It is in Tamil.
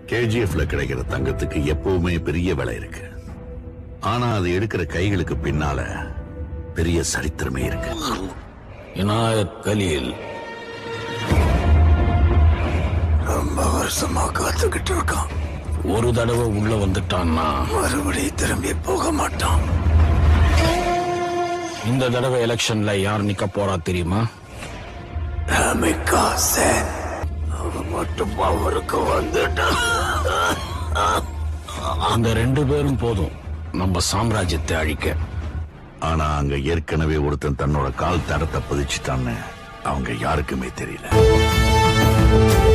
கேஜிஎஃப்ல கிடைக்கிற தங்கத்துக்கு எப்பவுமே பெரிய விலை இருக்கு ஆனா அது எடுக்கிற கைகளுக்கு பின்னால பெரிய சரித்திரமே இருக்கு இனாயத் கலீல் ரொம்ப வருஷமா காத்துக்கிட்டு இருக்கான் ஒரு தடவை உள்ள வந்துட்டான்னா மறுபடியும் திரும்பி போக மாட்டான் இந்த தடவை எலெக்ஷன்ல யார் நிக்க போறா தெரியுமா ரமிகா சேன் அவன் மட்டும் அவருக்கு வந்துட்டான் அந்த ரெண்டு பேரும் போதும் நம்ம சாம்ராஜ்யத்தை அழிக்க ஆனா அங்க ஏற்கனவே ஒருத்தன் தன்னோட கால் தடத்தை பதிச்சுட்டான்னு அவங்க யாருக்குமே தெரியல